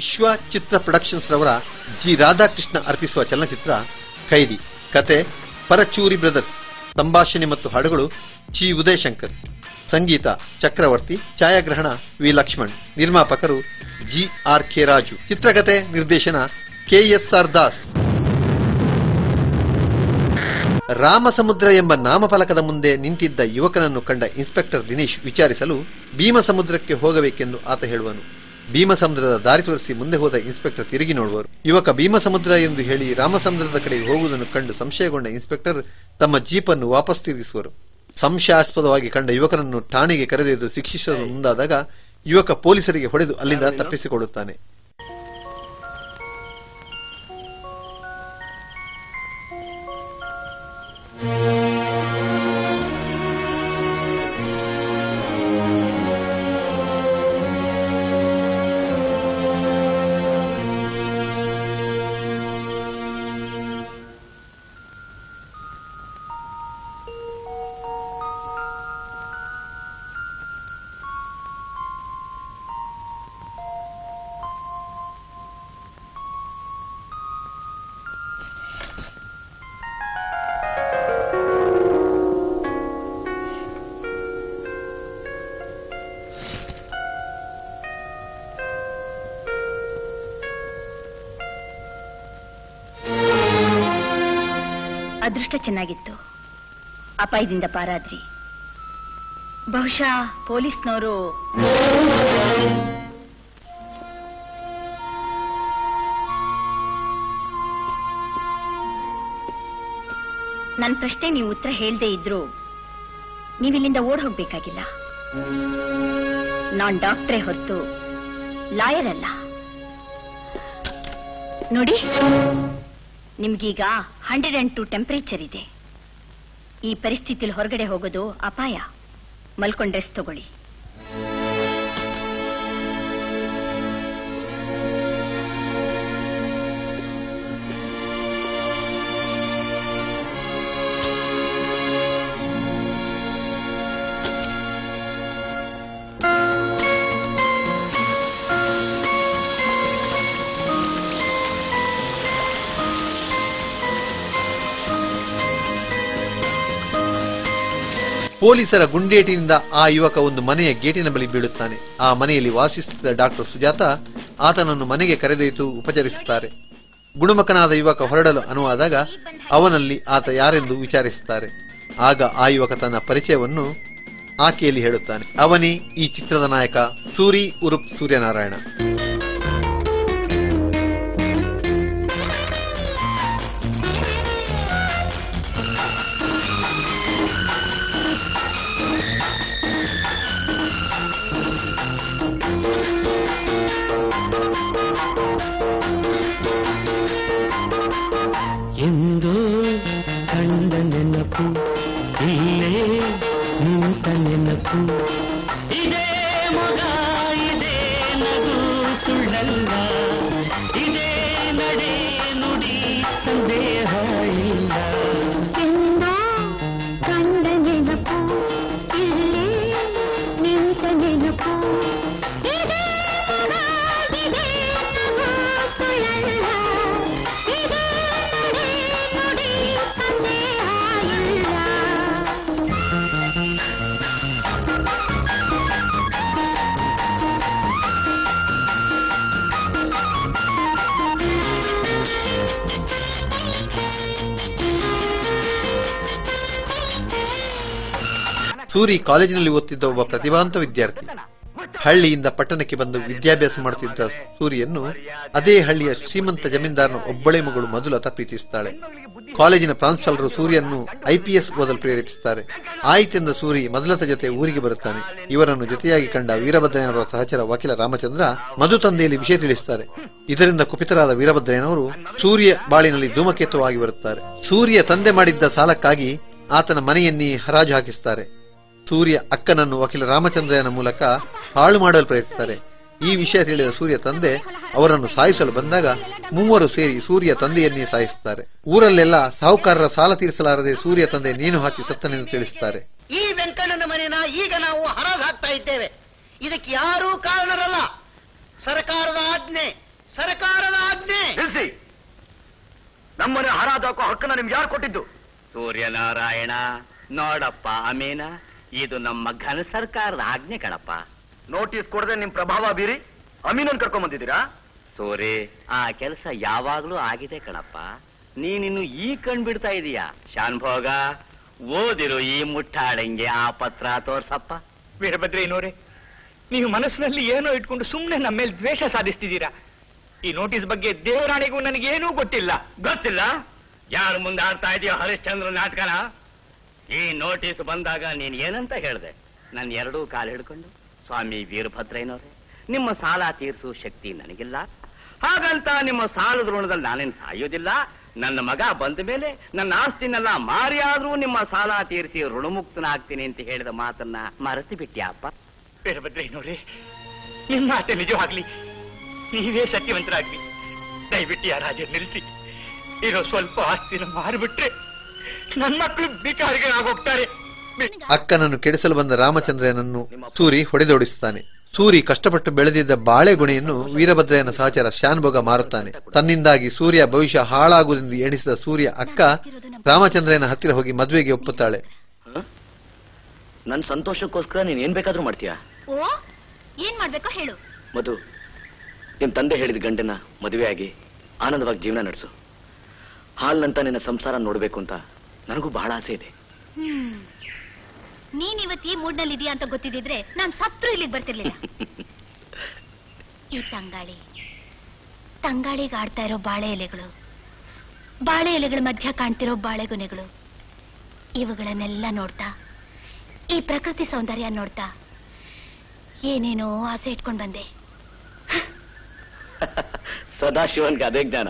ವಿಶ್ವ ಚಿತ್ರ ಪ್ರೊಡಕ್ಷನ್ಸ್ ರವರ ಜಿ ರಾಧಾಕೃಷ್ಣ ಅರ್ಪಿಸುವ ಚಲನಚಿತ್ರ ಖೈದಿ ಕತೆ ಪರಚೂರಿ ಬ್ರದರ್ಸ್ ಸಂಭಾಷಣೆ ಮತ್ತು ಹಾಡುಗಳು ಜಿ ಉದಯಶಂಕರ್ ಸಂಗೀತ ಚಕ್ರವರ್ತಿ ಛಾಯಾಗ್ರಹಣ ವಿ ಲಕ್ಷ್ಮಣ್ ನಿರ್ಮಾಪಕರು ಜಿ ಆರ್ ಕೆ ರಾಜು ಚಿತ್ರಕಥೆ ನಿರ್ದೇಶನ ಕೆಎಸ್ಆರ್ ದಾಸ್ ರಾಮಸಮುದ್ರ ಎಂಬ ನಾಮಫಲಕದ ಮುಂದೆ ನಿಂತಿದ್ದ ಯುವಕನನ್ನು ಕಂಡ ಇನ್ಸ್ಪೆಕ್ಟರ್ ದಿನೇಶ್ ವಿಚಾರಿಸಲು ಭೀಮಸಮುದ್ರಕ್ಕೆ ಹೋಗಬೇಕೆಂದು ಆತ ಹೇಳುವನು ಭೀಮಸಮುದ್ರದ ದಾರಿ ತೋರಿಸಿ ಮುಂದೆ ಹೋದ ಇನ್ಸ್ಪೆಕ್ಟರ್ ತಿರುಗಿ ನೋಡುವರು ಯುವಕ ಭೀಮಸಮುದ್ರ ಎಂದು ಹೇಳಿ ರಾಮಸಮುದ್ರದ ಕಡೆಗೆ ಹೋಗುವುದನ್ನು ಕಂಡು ಸಂಶಯಗೊಂಡ ಇನ್ಸ್ಪೆಕ್ಟರ್ ತಮ್ಮ ಜೀಪನ್ನು ವಾಪಸ್ ತಿರುಗಿಸುವರು ಸಂಶಯಾಸ್ಪದವಾಗಿ ಕಂಡ ಯುವಕನನ್ನು ಠಾಣೆಗೆ ಕರೆದೊಯ್ದು ಶಿಕ್ಷಿಸಲು ಮುಂದಾದಾಗ ಯುವಕ ಪೊಲೀಸರಿಗೆ ಹೊಡೆದು ಅಲ್ಲಿಂದ ತಪ್ಪಿಸಿಕೊಳ್ಳುತ್ತಾನೆ ಅದೃಷ್ಟ ಚೆನ್ನಾಗಿತ್ತು ಅಪಾಯದಿಂದ ಪಾರಾದ್ರಿ ಬಹುಶಃ ಪೊಲೀಸ್ನವರು ನನ್ನ ಪ್ರಶ್ನೆ ನೀವು ಉತ್ತರ ಹೇಳ್ದೇ ಇದ್ರು ನೀವಿಲ್ಲಿಂದ ಓಡ್ ಹೋಗ್ಬೇಕಾಗಿಲ್ಲ ನಾನ್ ಡಾಕ್ಟ್ರೇ ಹೊರತು ಲಾಯರ್ ಅಲ್ಲ ನೋಡಿ ನಿಮ್ಗೀಗ ಹಂಡ್ರೆಡ್ ಅಂಡ್ ಟು ಟೆಂಪರೇಚರ್ ಇದೆ ಈ ಪರಿಸ್ಥಿತಿಲಿ ಹೊರಗಡೆ ಹೋಗೋದು ಅಪಾಯ ಮಲ್ಕೊಂಡ್ ರೆಸ್ಟ್ ತಗೊಳ್ಳಿ ಪೊಲೀಸರ ಗುಂಡೇಟಿನಿಂದ ಆ ಯುವಕ ಒಂದು ಮನೆಯ ಗೇಟಿನ ಬಳಿ ಬೀಳುತ್ತಾನೆ ಆ ಮನೆಯಲ್ಲಿ ವಾಸಿಸುತ್ತಿದ್ದ ಡಾಕ್ಟರ್ ಸುಜಾತ ಆತನನ್ನು ಮನೆಗೆ ಕರೆದೊಯ್ದು ಉಪಚರಿಸುತ್ತಾರೆ ಗುಣಮುಖನಾದ ಯುವಕ ಹೊರಡಲು ಅನುವಾದಾಗ ಅವನಲ್ಲಿ ಆತ ಯಾರೆಂದು ವಿಚಾರಿಸುತ್ತಾರೆ ಆಗ ಆ ಯುವಕ ತನ್ನ ಪರಿಚಯವನ್ನು ಆಕೆಯಲ್ಲಿ ಹೇಳುತ್ತಾನೆ ಅವನೇ ಈ ಚಿತ್ರದ ನಾಯಕ ಸೂರಿ ಉರುಪ್ ಸೂರ್ಯನಾರಾಯಣ ಎಂದು ಕಂಡ ನೆನಪು ಇಲ್ಲೇ ನಿಂತ ನೆನಪು ಇದೇ ಮೊಗ ಇದೇ ನಗು ಸುಳ್ಳಲ್ಲ ಇದೇ ನಡೆ ನುಡಿ ಸಂದೇಹ ಇಲ್ಲ ಕಂಡ ನೆನಪು ಇಲ್ಲೇ ನಿಂತ ನೆನಪು ಇದೇ ಇದೇ ನಗು ಸುಳ್ಳಲ್ಲ ಇದೇ ನಡೆ ನುಡಿ ಸಂದೇಹ ಇಲ್ಲ ಸೂರಿ ಕಾಲೇಜಿನಲ್ಲಿ ಓದುತ್ತಿದ್ದ ಒಬ್ಬ ಪ್ರತಿಭಾವಂತ ವಿದ್ಯಾರ್ಥಿ ಹಳ್ಳಿಯಿಂದ ಪಟ್ಟಣಕ್ಕೆ ಬಂದು ವಿದ್ಯಾಭ್ಯಾಸ ಮಾಡುತ್ತಿದ್ದ ಸೂರಿಯನ್ನು ಅದೇ ಹಳ್ಳಿಯ ಶ್ರೀಮಂತ ಜಮೀನ್ದಾರನ ಒಬ್ಬಳೆ ಮಗಳು ಮಧುಲತಾ ಪ್ರೀತಿಸುತ್ತಾಳೆ ಕಾಲೇಜಿನ ಪ್ರಾಂಶುಪಾಲರು ಸೂರಿಯನ್ನು ಐಪಿಎಸ್ ಓದಲು ಪ್ರೇರೇಪಿಸುತ್ತಾರೆ ಆಯಿತೆಂದ ಸೂರಿ ಮಧುಲತಾ ಜೊತೆ ಊರಿಗೆ ಬರುತ್ತಾನೆ ಇವರನ್ನು ಜೊತೆಯಾಗಿ ಕಂಡ ವೀರಭದ್ರಯ್ಯನವರ ಸಹಚರ ವಕೀಲ ರಾಮಚಂದ್ರ ಮಧು ತಂದೆಯಲ್ಲಿ ವಿಷಯ ತಿಳಿಸುತ್ತಾರೆ ಇದರಿಂದ ಕುಪಿತರಾದ ವೀರಭದ್ರಯ್ಯನವರು ಸೂರ್ಯ ಬಾಳಿನಲ್ಲಿ ಧೂಮಕೇತುವಾಗಿ ಬರುತ್ತಾರೆ ಸೂರ್ಯ ತಂದೆ ಮಾಡಿದ್ದ ಸಾಲಕ್ಕಾಗಿ ಆತನ ಮನೆಯನ್ನೇ ಹರಾಜು ಹಾಕಿಸುತ್ತಾರೆ ಸೂರ್ಯ ಅಕ್ಕನನ್ನು ವಕೀಲ ರಾಮಚಂದ್ರನ ಮೂಲಕ ಹಾಳು ಮಾಡಲು ಪ್ರಯತ್ನಿಸುತ್ತಾರೆ ಈ ವಿಷಯ ತಿಳಿದ ಸೂರ್ಯ ತಂದೆ ಅವರನ್ನು ಸಾಯಿಸಲು ಬಂದಾಗ ಮೂವರು ಸೇರಿ ಸೂರ್ಯ ತಂದೆಯನ್ನೇ ಸಾಯಿಸುತ್ತಾರೆ ಊರಲ್ಲೆಲ್ಲ ಸಾಹುಕಾರರ ಸಾಲ ತೀರಿಸಲಾರದೆ ಸೂರ್ಯ ತಂದೆ ನೇಣು ಹಾಕಿ ಸತ್ತನೆಂದು ತಿಳಿಸುತ್ತಾರೆ ಈ ವೆಂಕಣ್ಣನ ಮನೆನ ಈಗ ನಾವು ಹರಾಜು ಹಾಕ್ತಾ ಇದ್ದೇವೆ ಇದಕ್ಕೆ ಯಾರೂ ಕಾರಣರಲ್ಲ ಸರ್ಕಾರದ ಆಜ್ಞೆ ಸರ್ಕಾರದ ಆಜ್ಞೆ ನಿಲ್ಸಿ ನಮ್ಮನೆ ಹರಾದಾಕೋ ಹಕ್ಕನ್ನ ನಿಮ್ಗೆ ಯಾರು ಕೊಟ್ಟಿದ್ದು ಸೂರ್ಯನಾರಾಯಣ ನೋಡಪ್ಪ ಅಮೀನ ಇದು ನಮ್ಮ ಘನ ಸರ್ಕಾರದ ಆಜ್ಞೆ ಕಣಪ್ಪ ನೋಟಿಸ್ ಕೊಡದೆ ನಿಮ್ ಪ್ರಭಾವ ಬೀರಿ ಅಮೀನನ್ ಕರ್ಕೊಂಡ್ ಬಂದಿದ್ದೀರಾ ಸೂರಿ ಆ ಕೆಲಸ ಯಾವಾಗ್ಲೂ ಆಗಿದೆ ಕಣಪ್ಪ ನೀನಿನ್ನು ಈ ಕಣ್ಬಿಡ್ತಾ ಇದೀಯಾ ಶಾನ್ಭೋಗ ಓದಿರು ಈ ಮುಟ್ಟಾಳಂಗೆ ಆ ಪತ್ರ ತೋರ್ಸಪ್ಪ ವೀರಭದ್ರಯ್ಯನವರೇ ನೀವು ಮನಸ್ಸಿನಲ್ಲಿ ಏನೋ ಇಟ್ಕೊಂಡು ಸುಮ್ಮನೆ ನಮ್ಮ ಮೇಲೆ ದ್ವೇಷ ಸಾಧಿಸ್ತಿದ್ದೀರಾ ಈ ನೋಟಿಸ್ ಬಗ್ಗೆ ದೇವರಾಣಿಗೂ ನನಗೇನೂ ಗೊತ್ತಿಲ್ಲ ಗೊತ್ತಿಲ್ಲ ಯಾರು ಮುಂದೆ ಆಡ್ತಾ ಇದೆಯೋ ಹರಿಶ್ಚಂದ್ರ ನಾಟಕನ ಈ ನೋಟಿಸ್ ಬಂದಾಗ ನೀನ್ ಏನಂತ ಹೇಳ್ದೆ ನನ್ನ ಎರಡೂ ಕಾಲು ಹಿಡ್ಕೊಂಡು ಸ್ವಾಮಿ ವೀರಭದ್ರಯ್ಯನವರೇ ನಿಮ್ಮ ಸಾಲ ತೀರಿಸುವ ಶಕ್ತಿ ನನಗಿಲ್ಲ ಹಾಗಂತ ನಿಮ್ಮ ಸಾಲದ ಋಣದಲ್ಲಿ ನಾನೇನು ಸಾಯೋದಿಲ್ಲ ನನ್ನ ಮಗ ಬಂದ ಮೇಲೆ ನನ್ನ ಆಸ್ತಿನೆಲ್ಲ ಮಾರಿ ಆದ್ರೂ ನಿಮ್ಮ ಸಾಲ ತೀರಿಸಿ ಋಣಮುಕ್ತನಾಗ್ತೀನಿ ಅಂತ ಹೇಳಿದ ಮಾತನ್ನ ಮರೆತು ಬಿಟ್ಟ್ಯಾಪ್ಪ ವೀರಭದ್ರಯ್ಯನವರೇ ನಿಮ್ಮ ಮಾತೆ ನಿಜವಾಗ್ಲಿ ನೀವೇ ಸತ್ಯವಂತರಾಗ್ಲಿ ದಯವಿಟ್ಟು ಆ ರಾಜ ನಿಲ್ಲಿಸಿ ಇರೋ ಸ್ವಲ್ಪ ಆಸ್ತಿನ ಮಾರಿಬಿಟ್ರೆ ನನ್ನ ಮಕ್ಕಳು ಭಿಕಾರಿಗಳಾಗೋಗ್ತಾರೆ ಅಕ್ಕನನ್ನು ಕೆಡಿಸಲು ಬಂದ ರಾಮಚಂದ್ರನನ್ನು ಸೂರಿ ಹೊಡೆದೋಡಿಸುತ್ತಾನೆ ಸೂರಿ ಕಷ್ಟಪಟ್ಟು ಬೆಳೆದಿದ್ದ ಬಾಳೆಗೊನೆಯನ್ನು ವೀರಭದ್ರಯ್ಯನ ಸಹಚರ ಶಾನ್ಭೋಗ ಮಾರುತ್ತಾನೆ ತನ್ನಿಂದಾಗಿ ಸೂರ್ಯ ಭವಿಷ್ಯ ಹಾಳಾಗುವುದೆಂದು ಎಣಿಸಿದ ಸೂರ್ಯ ಅಕ್ಕ ರಾಮಚಂದ್ರನ ಹತ್ತಿರ ಹೋಗಿ ಮದುವೆಗೆ ಒಪ್ಪುತ್ತಾಳೆ ನನ್ ಸಂತೋಷಕ್ಕೋಸ್ಕರ ನೀನ್ ಏನ್ ಬೇಕಾದ್ರೂ ಮಾಡ್ತೀಯಾ ಓ ಏನ್ ಮಾಡ್ಬೇಕೋ ಹೇಳು ಮಧು ನಿಮ್ ತಂದೆ ಹೇಳಿದ ಗಂಡನ ಮದುವೆಯಾಗಿ ಆನಂದವಾಗಿ ಜೀವನ ನಡೆಸು ಹಾಲ್ನಂತ ನಿನ್ನ ಸಂಸಾರ ನೋಡ್ಬೇಕು ಅಂತ ನನಗೂ ಬಹಳ ಆಸೆ ಇದೆ ಹ್ಮ್ ನೀನ್ ಇವತ್ತು ಈ ಮೂಡ್ನಲ್ಲಿ ಇದೀಯಾ ಅಂತ ಗೊತ್ತಿದ್ರೆ ನಾನ್ ಸತ್ರು ಇಲ್ಲಿಗೆ ಬರ್ತಿರ್ಲಿಲ್ಲ ಈ ತಂಗಾಳಿ ತಂಗಾಳಿಗೆ ಆಡ್ತಾ ಇರೋ ಬಾಳೆ ಎಲೆಗಳು ಬಾಳೆ ಎಲೆಗಳ ಮಧ್ಯ ಕಾಣ್ತಿರೋ ಬಾಳೆಗೊನೆಗಳು ಇವುಗಳನ್ನೆಲ್ಲ ನೋಡ್ತಾ ಈ ಪ್ರಕೃತಿ ಸೌಂದರ್ಯ ನೋಡ್ತಾ ಏನೇನೋ ಆಸೆ ಇಟ್ಕೊಂಡ್ ಬಂದೆ ಸದಾಶಿವನ್ಗೆ ಅದೇ ಜ್ಞಾನ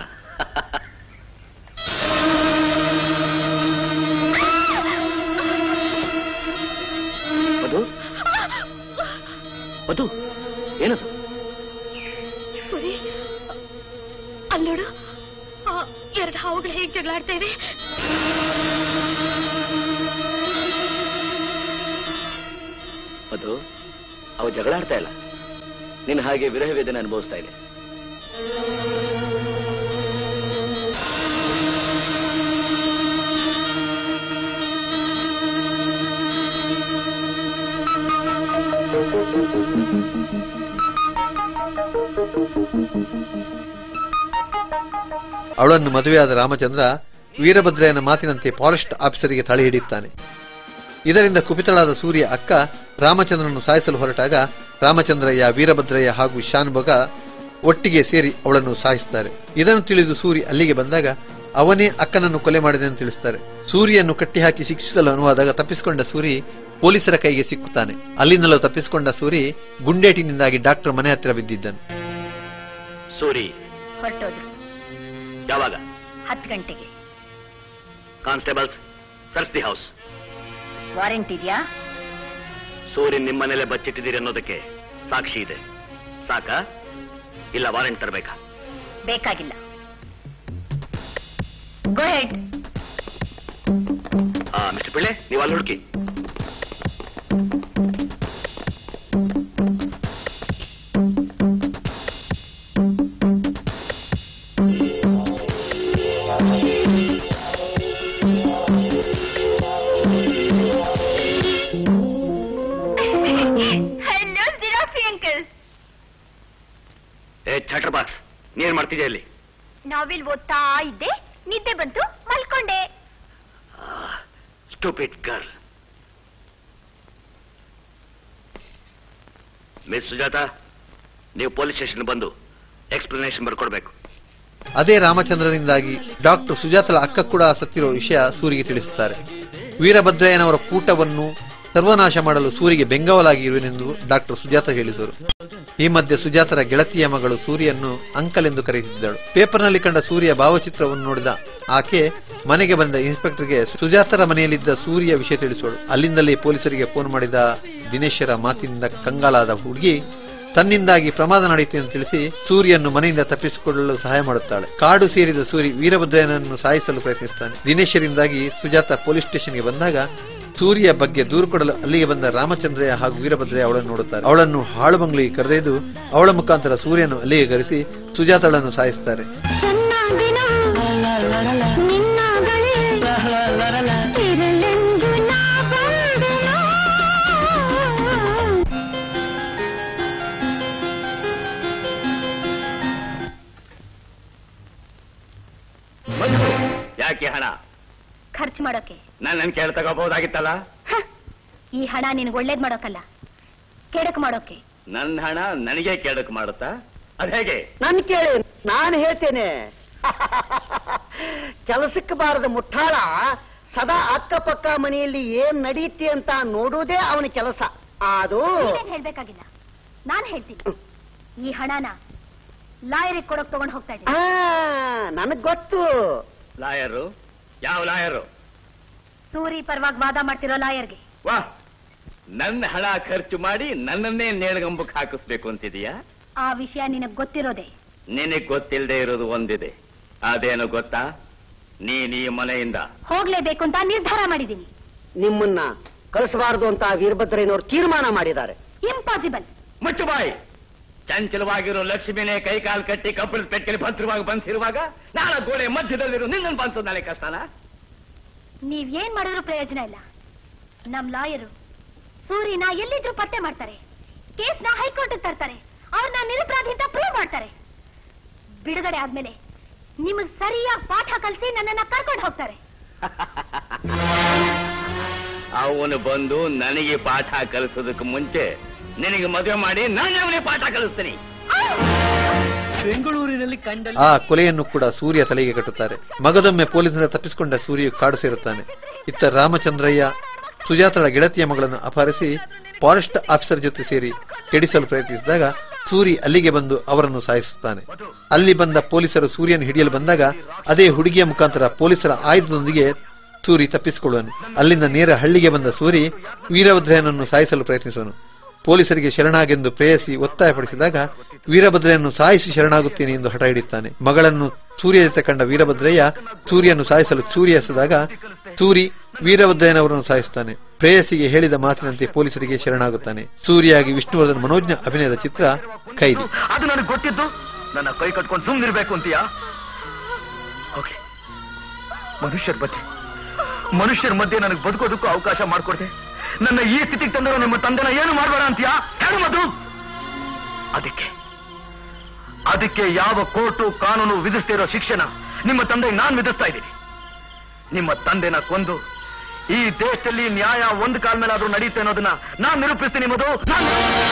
ಮಧು ಮಧು ಏನದು ಸುರಿ ಅಲ್ಲೋಡು ಎರಡು ಹಾವುಗಳು ಹೇಗೆ ಜಗಳಾಡ್ತಾ ಇವೆ ಮಧು ಅವು ಜಗಳಾಡ್ತಾ ಇಲ್ಲ ನಿನ್ನ ಹಾಗೆ ವಿರಹ ವೇದನೆ ಅನುಭವಿಸ್ತಾ ಇದೆ ಅವಳನ್ನು ಮದುವೆಯಾದ ರಾಮಚಂದ್ರ ವೀರಭದ್ರಯ್ಯನ ಮಾತಿನಂತೆ ಫಾರೆಸ್ಟ್ ಆಫೀಸರಿಗೆ ತಲೆ ಹಿಡಿಯುತ್ತಾನೆ ಇದರಿಂದ ಕುಪಿತಳಾದ ಸೂರ್ಯ ಅಕ್ಕ ರಾಮಚಂದ್ರನನ್ನು ಸಾಯಿಸಲು ಹೊರಟಾಗ ರಾಮಚಂದ್ರಯ್ಯ ವೀರಭದ್ರಯ್ಯ ಹಾಗೂ ಶಾನ್ಭೋಗ ಒಟ್ಟಿಗೆ ಸೇರಿ ಅವಳನ್ನು ಸಾಯಿಸುತ್ತಾರೆ ಇದನ್ನು ತಿಳಿದು ಸೂರಿ ಅಲ್ಲಿಗೆ ಬಂದಾಗ ಅವನೇ ಅಕ್ಕನನ್ನು ಕೊಲೆ ಮಾಡಿದೆ ಎಂದು ತಿಳಿಸುತ್ತಾರೆ ಸೂರಿಯನ್ನು ಕಟ್ಟಿಹಾಕಿ ಶಿಕ್ಷಿಸಲು ಅನುವಾದಾಗ ತಪ್ಪಿಸಿಕೊಂಡ ಸೂರಿ ಪೊಲೀಸರ ಕೈಗೆ ಸಿಕ್ಕುತ್ತಾನೆ ಅಲ್ಲಿಂದಲೂ ತಪ್ಪಿಸಿಕೊಂಡ ಸೂರಿ ಗುಂಡೇಟಿನಿಂದಾಗಿ ಡಾಕ್ಟರ್ ಮನೆ ಹತ್ತಿರ ಬಿದ್ದಿದ್ದನು ಸೂರಿ ಹೊರಟೋದ್ರು ಯಾವಾಗ ಹತ್ತು ಗಂಟೆಗೆ constables search the house warrant ಇದೆಯಾ ಸೂರ್ಯನ್ ನಿಮ್ಮನೇಲೆ ಬಚ್ಚಿಟ್ಟಿದ್ದೀರಿ ಅನ್ನೋದಕ್ಕೆ ಸಾಕ್ಷಿ ಇದೆ ಸಾಕಾ ಇಲ್ಲ ವಾರೆಂಟ್ ತರಬೇಕಾ ಬೇಕಾಗಿಲ್ಲ ಗೋ ಹೆಡ್ ಮಿಸ್ಟರ್ ಪಿಳ್ಳೆ ನೀವು ಅಲ್ಲಿ ಹುಡುಕಿ ಹಲೋ ಜಿರಾಫಿ ಅಂಕಲ್ ಏ ಚಾಟರ್ ಬಾಕ್ಸ್ ನೀನ್ ಮಾಡ್ತಿದ್ಯಾ ಇಲ್ಲಿ ನಾವಿಲ್ ಓದ್ತಾ ಇದ್ದೆ ನಿದ್ದೆ ಬಂತು ಮಲ್ಕೊಂಡೆ ಸ್ಟೂಪಿಡ್ ಗರ್ಲ್ ಮಿಸ್ ಸುಜಾತ ನೀವು ಪೊಲೀಸ್ ಸ್ಟೇಷನ್ ಬಂದು ಎಕ್ಸ್ಪ್ಲನೇಷನ್ ಬರ್ಕೊಡ್ಬೇಕು ಅದೇ ರಾಮಚಂದ್ರನಿಂದಾಗಿ ಡಾಕ್ಟರ್ ಸುಜಾತಳ ಅಕ್ಕ ಕೂಡ ಸತ್ತಿರೋ ವಿಷಯ ಸೂರಿಗೆ ತಿಳಿಸುತ್ತಾರೆ ವೀರಭದ್ರಯ್ಯನವರ ಕೂಟವನ್ನು ಸರ್ವನಾಶ ಮಾಡಲು ಸೂರಿಗೆ ಬೆಂಗಾವಲಾಗಿ ಇರುವೆನೆಂದು ಡಾಕ್ಟರ್ ಸುಜಾತ ಹೇಳಿದರು ಈ ಮಧ್ಯೆ ಸುಜಾತರ ಗೆಳತಿಯ ಮಗಳು ಸೂರ್ಯನ್ನು ಅಂಕಲ್ ಎಂದು ಕರೆಯುತ್ತಿದ್ದಳು ಪೇಪರ್ನಲ್ಲಿ ಕಂಡ ಸೂರ್ಯ ಭಾವಚಿತ್ರವನ್ನು ನೋಡಿದ ಆಕೆ ಮನೆಗೆ ಬಂದ ಇನ್ಸ್ಪೆಕ್ಟರ್ಗೆ ಸುಜಾತರ ಮನೆಯಲ್ಲಿದ್ದ ಸೂರ್ಯ ವಿಷಯ ತಿಳಿಸೋಳು ಅಲ್ಲಿಂದಲೇ ಪೊಲೀಸರಿಗೆ ಫೋನ್ ಮಾಡಿದ ದಿನೇಶರ ಮಾತಿನಿಂದ ಕಂಗಾಲಾದ ಹುಡುಗಿ ತನ್ನಿಂದಾಗಿ ಪ್ರಮಾದ ನಡೆಯಿತು ಎಂದು ತಿಳಿಸಿ ಸೂರ್ಯನ್ನು ಮನೆಯಿಂದ ತಪ್ಪಿಸಿಕೊಳ್ಳಲು ಸಹಾಯ ಮಾಡುತ್ತಾಳೆ ಕಾಡು ಸೇರಿದ ಸೂರಿ ವೀರಭದ್ರಯ್ಯನನ್ನು ಸಾಯಿಸಲು ಪ್ರಯತ್ನಿಸುತ್ತಾನೆ ದಿನೇಶರಿಂದಾಗಿ ಸುಜಾತ ಪೊಲೀಸ್ ಸ್ಟೇಷನ್ಗೆ ಬಂದಾಗ ಸೂರ್ಯ ಬಗ್ಗೆ ದೂರು ಕೊಡಲು ಅಲ್ಲಿಗೆ ಬಂದ ರಾಮಚಂದ್ರಯ್ಯ ಹಾಗೂ ವೀರಭದ್ರಯ್ಯ ಅವಳನ್ನು ನೋಡುತ್ತಾರೆ ಅವಳನ್ನು ಹಾಳು ಬಂಗ್ಲಿಗೆ ಕರೆದೊಯ್ದು ಅವಳ ಮುಖಾಂತರ ಸೂರ್ಯನು ಅಲ್ಲಿಗೆ ಕರೆಸಿ ಸುಜಾತಳನ್ನು ಸಾಯಿಸುತ್ತಾರೆ ಚೆನ್ನಾಗಿನ ನಿನ್ನಾಗಲೇ ಇರಲೆಂದು ನಾ ಬಂದೆನೋ. ಮಧು ಯಾಕೆ ಹಣ ಖರ್ಚು ಮಾಡೋಕೆ ನಾನು ನನ್ ಕೇಳಿ ತಗೋಬಹುದಾಗಿತ್ತಲ್ಲ ಹ! ಈ ಹಣ ನಿನಗೆ ಒಳ್ಳೇದ್ ಮಾಡೋಕಲ್ಲ ಕೆಡಕ್ ಮಾಡೋಕೆ ನನ್ನ ಹಣ ನನಗೆ ಕೇಳಕ್ ಮಾಡುತ್ತಾ ಅದ್ ಹೇಗೆ ನನ್ ಕೇಳಿ ನಾನು ಹೇಳ್ತೇನೆ ಕೆಲಸಕ್ಕೆ ಬಾರದ ಮುಟ್ಟಾಳ ಸದಾ ಅಕ್ಕಪಕ್ಕ ಮನೆಯಲ್ಲಿ ಏನ್ ನಡೀತಿ ಅಂತ ನೋಡುವುದೇ ಅವನ ಕೆಲಸ ಅದು ನೀವೇನ್ ಹೇಳ್ಬೇಕಾಗಿಲ್ಲ ನಾನ್ ಹೇಳ್ತೀನಿ ಈ ಹಣನ ಲಾಯರಿಗೆ ಕೊಡೋಕ್ ತಗೊಂಡ್ ಹೋಗ್ತಾ ಇದ್ದೀನಿ ಆ ನನಗ್ ಗೊತ್ತು ಲಾಯರು ಯಾವ ಲಾಯರು ಸೂರಿ ಪರವಾಗಿ ವಾದ ಮಾಡ್ತಿರೋ ಲಾಯರ್ಗೆ ವಾ ನನ್ನ ಹಣ ಖರ್ಚು ಮಾಡಿ ನನ್ನನ್ನೇ ನೇಣಗಂಬಕ್ಕೆ ಹಾಕಿಸ್ಬೇಕು ಅಂತಿದೀಯಾ ಆ ವಿಷಯ ನಿನಗ್ ಗೊತ್ತಿರೋದೇ ನಿನಗ್ ಗೊತ್ತಿಲ್ಲದೆ ಇರೋದು ಒಂದಿದೆ ಅದೇನು ಗೊತ್ತಾ ನೀನ್ ಈ ಮನೆಯಿಂದ ಹೋಗ್ಲೇಬೇಕು ಅಂತ ನಿರ್ಧಾರ ಮಾಡಿದ್ದೀನಿ ನಿಮ್ಮನ್ನ ಕಳಿಸಬಾರದು ಅಂತ ವೀರಭದ್ರಯ್ಯನವರು ತೀರ್ಮಾನ ಮಾಡಿದ್ದಾರೆ ಇಂಪಾಸಿಬಲ್ ಮುಚ್ಚು ಬಾಯಿ ಚಂಚಲವಾಗಿರೋ ಲಕ್ಷ್ಮಿನೇ ಕೈಕಾಲು ಕಟ್ಟಿ ಕಬ್ಬಳ ಪೆಟ್ಟಿಗೆ ಭದ್ರವಾಗಿ ಬಂದಿರುವಾಗ ನಾನು ಗೋಡೆ ಮಧ್ಯದಲ್ಲಿರೋ ನಿನ್ನನ್ನು ಬಂತು ನಾಳೆ ಕಷ್ಟನಾ ನೀವ್ ಏನ್ ಮಾಡಿದ್ರು ಪ್ರಯೋಜನ ಇಲ್ಲ ನಮ್ ಲಾಯರು ಸೂರಿನ ಎಲ್ಲಿದ್ರು ಪತ್ತೆ ಮಾಡ್ತಾರೆ ಕೇಸ್ನ ಹೈಕೋರ್ಟ್ ತರ್ತಾರೆ ಅವ್ರನ್ನ ನಿರಪರಾಧಿ ಅಂತ ಪ್ರೂವ್ ಮಾಡ್ತಾರೆ ಬಿಡುಗಡೆ ಆದ್ಮೇಲೆ ನಿಮಗ್ ಸರಿಯಾಗಿ ಪಾಠ ಕಲಿಸಿ ನನ್ನನ್ನ ಕರ್ಕೊಂಡು ಹೋಗ್ತಾರೆ ಅವನು ಬಂದು ನನಗೆ ಪಾಠ ಕಲಿಸೋದಕ್ಕೆ ಮುಂಚೆ ನಿನಗೆ ಮದುವೆ ಮಾಡಿ ನಾನು ಅವನಿಗೆ ಪಾಠ ಕಲಿಸ್ತೀನಿ ಬೆಂಗಳೂರಿನಲ್ಲಿ ಕಂಡ ಆ ಕೊಲೆಯನ್ನು ಕೂಡ ಸೂರ್ಯ ತಲೆಗೆ ಕಟ್ಟುತ್ತಾರೆ ಮಗದೊಮ್ಮೆ ಪೊಲೀಸರಿಂದ ತಪ್ಪಿಸಿಕೊಂಡ ಸೂರ್ಯ ಕಾಡು ಸೇರುತ್ತಾನೆ ಇತ್ತ ರಾಮಚಂದ್ರಯ್ಯ ಸುಜಾತಳ ಗೆಳತಿಯ ಮಗಳನ್ನು ಅಪಹರಿಸಿ ಫಾರೆಸ್ಟ್ ಆಫೀಸರ್ ಜೊತೆ ಸೇರಿ ಕೆಡಿಸಲು ಪ್ರಯತ್ನಿಸಿದಾಗ ಸೂರಿ ಅಲ್ಲಿಗೆ ಬಂದು ಅವರನ್ನು ಸಾಯಿಸುತ್ತಾನೆ ಅಲ್ಲಿ ಬಂದ ಪೊಲೀಸರು ಸೂರ್ಯನ ಹಿಡಿಯಲು ಬಂದಾಗ ಅದೇ ಹುಡುಗಿಯ ಮುಖಾಂತರ ಪೊಲೀಸರ ಆಯುಧದೊಂದಿಗೆ ಸೂರಿ ತಪ್ಪಿಸಿಕೊಳ್ಳುವನು ಅಲ್ಲಿಂದ ನೇರ ಹಳ್ಳಿಗೆ ಬಂದ ಸೂರಿ ವೀರಭದ್ರಯ್ಯನನ್ನು ಸಾಯಿಸಲು ಪ್ರಯತ್ನಿಸುವನು ಪೊಲೀಸರಿಗೆ ಶರಣಾಗೆಂದು ಪ್ರೇಯಸಿ ಒತ್ತಾಯಪಡಿಸಿದಾಗ ವೀರಭದ್ರಯ್ಯನನ್ನು ಸಾಯಿಸಿ ಶರಣಾಗುತ್ತೇನೆ ಎಂದು ಹಠ ಹಿಡಿಯುತ್ತಾನೆ ಮಗಳನ್ನು ಸೂರ್ಯ ಜೊತೆ ಕಂಡ ವೀರಭದ್ರಯ್ಯ ಸೂರ್ಯನು ಸಾಯಿಸಲು ಸೂರ್ಯ ಎಸೆದಾಗ ಸೂರಿ ವೀರಭದ್ರಯ್ಯನವರನ್ನು ಸಾಯಿಸುತ್ತಾನೆ ಪ್ರೇಯಸಿಗೆ ಹೇಳಿದ ಮಾತಿನಂತೆ ಪೊಲೀಸರಿಗೆ ಶರಣಾಗುತ್ತಾನೆ ಸೂರ್ಯಾಗಿ ವಿಷ್ಣುವರ್ಧನ್ ಮನೋಜ್ಞ ಅಭಿನಯದ ಚಿತ್ರ ಕೈದಿ ಅದು ನನಗೆ ಗೊತ್ತಿದ್ದು ನನ್ನ ಕೈ ಕಟ್ಕೊಂಡು ಸುಮ್ಮನಿರ್ಬೇಕು ಅಂತೀಯಾ ಹೋಗ್ಲಿ ಮನುಷ್ಯರ ಮಧ್ಯೆ ಮನುಷ್ಯರ ಮಧ್ಯೆ ನನಗೆ ಬದುಕೋದಕ್ಕೂ ಅವಕಾಶ ಮಾಡಿಕೊಡ್ದೆ ನನ್ನ ಈ ಸ್ಥಿತಿಗೆ ತಂದಿರೋ ನಿಮ್ಮ ತಂದೆನ ಏನು ಮಾಡಬೇಡ ಅಂತೀಯಾ ಹೇಳು ಮಧು ಅದಕ್ಕೆ ಅದಕ್ಕೆ ಯಾವ ಕೋರ್ಟು ಕಾನೂನು ವಿಧಿಸ್ತಿರೋ ಶಿಕ್ಷಣ ನಿಮ್ಮ ತಂದೆ ನಾನು ವಿಧಿಸ್ತಾ ಇದ್ದೀನಿ ನಿಮ್ಮ ತಂದೆನ ಕೊಂದು ಈ ದೇಶದಲ್ಲಿ ನ್ಯಾಯ ಒಂದು ಕಾಲ ಮೇಲಾದ್ರೂ ನಡೆಯುತ್ತೆ ಅನ್ನೋದನ್ನ ನಾನು ನಿರೂಪಿಸ್ತೀನಿ ಮಧು ನಾನು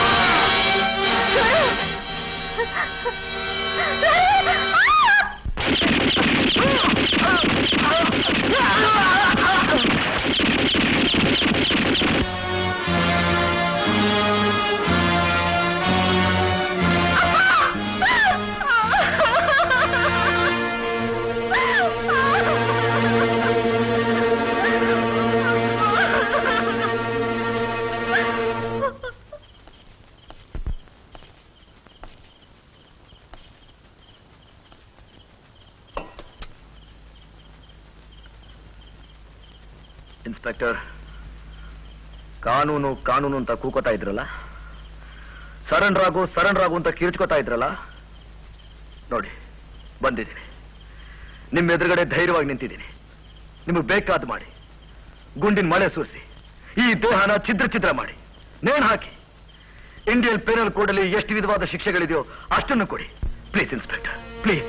ಇನ್ಸ್ಪೆಕ್ಟರ್ ಕಾನೂನು ಕಾನೂನು ಅಂತ ಕೂಕೋತಾ ಇದ್ರಲ್ಲ ಸರಣ್ ರಾಗು ಸರಣ್ ರಾಗು ಅಂತ ಕಿರ್ಚ್ಕೋತಾ ಇದ್ರಲ್ಲ ನೋಡಿ ಬಂದಿದ್ದೀನಿ ನಿಮ್ಮ ಎದುರುಗಡೆ ಧೈರ್ಯವಾಗಿ ನಿಂತಿದ್ದೀನಿ ನಿಮಗೆ ಬೇಕಾದ ಮಾಡಿ ಗುಂಡಿನ ಮಳೆ ಸುರಿಸಿ ಈ ದೇಹನ ಛಿದ್ರ ಛಿದ್ರ ಮಾಡಿ ನೇಣು ಹಾಕಿ ಇಂಡಿಯನ್ ಪೆನಲ್ ಕೋಡ್ ಅಲ್ಲಿ ಎಷ್ಟು ವಿಧವಾದ ಶಿಕ್ಷೆಗಳಿದೆಯೋ ಅಷ್ಟನ್ನು ಕೊಡಿ ಪ್ಲೀಸ್ ಇನ್ಸ್ಪೆಕ್ಟರ್ ಪ್ಲೀಸ್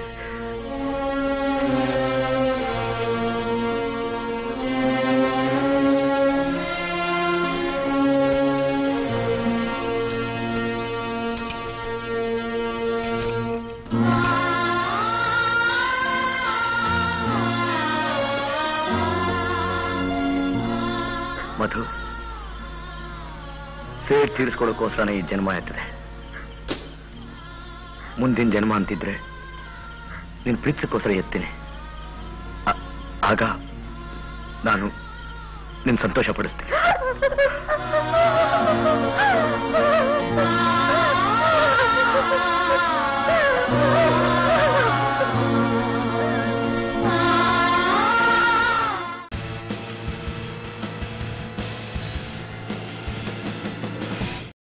ಮಧು ಸೇಡ್ ತೀರಿಸ್ಕೊಳ್ಳೋಕ್ಕೋಸ್ಕರನೇ ಈ ಜನ್ಮ ಆಯ್ತದೆ ಮುಂದಿನ ಜನ್ಮ ಅಂತಿದ್ರೆ ನೀನು ಪ್ರೀತಿಸಕ್ಕೋಸ್ಕರ ಎತ್ತೀನಿ ಆ- ಆಗ ನಾನು ನಿನ್ ಸಂತೋಷ ಪಡಿಸ್ತೀನಿ